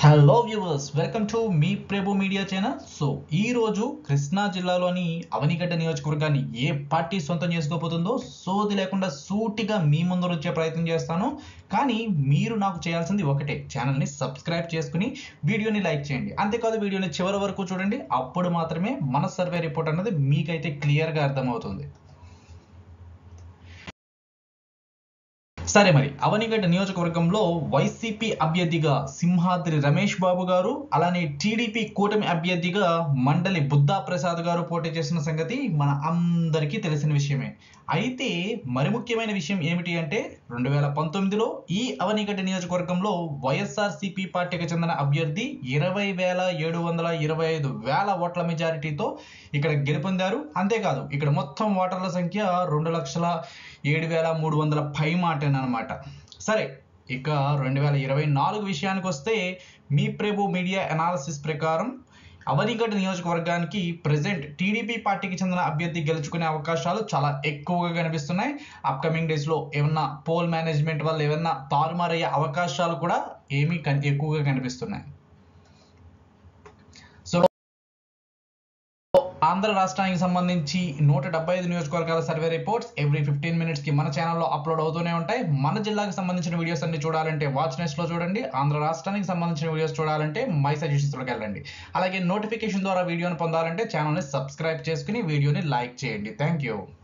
hello viewers welcome to మీ Prabhu media channel so ఈ రోజు కృష్ణా జిల్లాలోని అవనిగడ్డ నియోజకవర్గాన్ని ఏ పార్టీ సొంతం చేసుకోబోతుందో సోది లేకుండా సూటిగా మీ ముందు వచ్చే ప్రయత్నం చేస్తాను కానీ మీరు నాకు చేయాల్సింది ఒకటే ఛానల్ని సబ్స్క్రైబ్ చేసుకుని వీడియోని లైక్ చేయండి అంతేకాదు వీడియోని చివరి వరకు చూడండి అప్పుడు మాత్రమే మన సర్వే రిపోర్ట్ అన్నది మీకైతే క్లియర్గా అర్థమవుతుంది సరే మరి అవనిగడ్డ నియోజకవర్గంలో వైసీపీ అభ్యర్థిగా సింహాద్రి రమేష్ బాబు గారు అలానే టీడీపీ కూటమి అభ్యర్థిగా మండలి బుద్ధా ప్రసాద్ గారు పోటీ చేసిన సంగతి మన అందరికీ తెలిసిన విషయమే అయితే మరి ముఖ్యమైన విషయం ఏమిటి అంటే రెండు వేల పంతొమ్మిదిలో ఈ అవనిగడ్డ నియోజకవర్గంలో వైఎస్ఆర్ సిపి పార్టీకి చెందిన అభ్యర్థి ఇరవై వేల ఏడు వందల ఇరవై ఐదు వేల ఓట్ల మెజారిటీతో ఇక్కడ గెలుపొందారు అంతేకాదు ఇక్కడ మొత్తం ఓటర్ల సంఖ్య రెండు లక్షల ఏడు వేల మూడు వందల పై మాట అనమాట సరే ఇక రెండు వేల ఇరవై నాలుగు విషయానికి వస్తే మీ ప్రభు మీడియా అనాలిసిస్ ప్రకారం అవనిగడ్డ నియోజకవర్గానికి ప్రజెంట్ టీడీపీ పార్టీకి చెందిన అభ్యర్థి గెలుచుకునే అవకాశాలు చాలా ఎక్కువగా కనిపిస్తున్నాయి అప్కమింగ్ డేస్లో ఏమన్నా పోల్ మేనేజ్మెంట్ వల్ల ఏమన్నా తారుమారయ్యే అవకాశాలు కూడా ఏమీ కన్- ఎక్కువగా కనిపిస్తున్నాయి సో ఆంధ్ర రాష్ట్రానికి సంబంధించి నూట డెబ్బై ఐదు నియోజకవర్గాల survey reports every fifteen minutes కి మన ఛానల్లో అప్లోడ్ అవుతూనే ఉంటాయి మన జిల్లాకి సంబంధించిన వీడియోస్ అన్ని చూడాలంటే వాచ్ నెక్స్ట్ లో చూడండి ఆంధ్ర రాష్ట్రానికి సంబంధించిన వీడియోస్ చూడాలంటే మై సజెషన్స్ లోకి వెళ్ళండి అలాగే నోటిఫికేషన్ ద్వారా వీడియోని పొందాలంటే ఛానల్ని సబ్స్క్రైబ్ చేసుకుని వీడియోని లైక్ చేయండి థ్యాంక్ యూ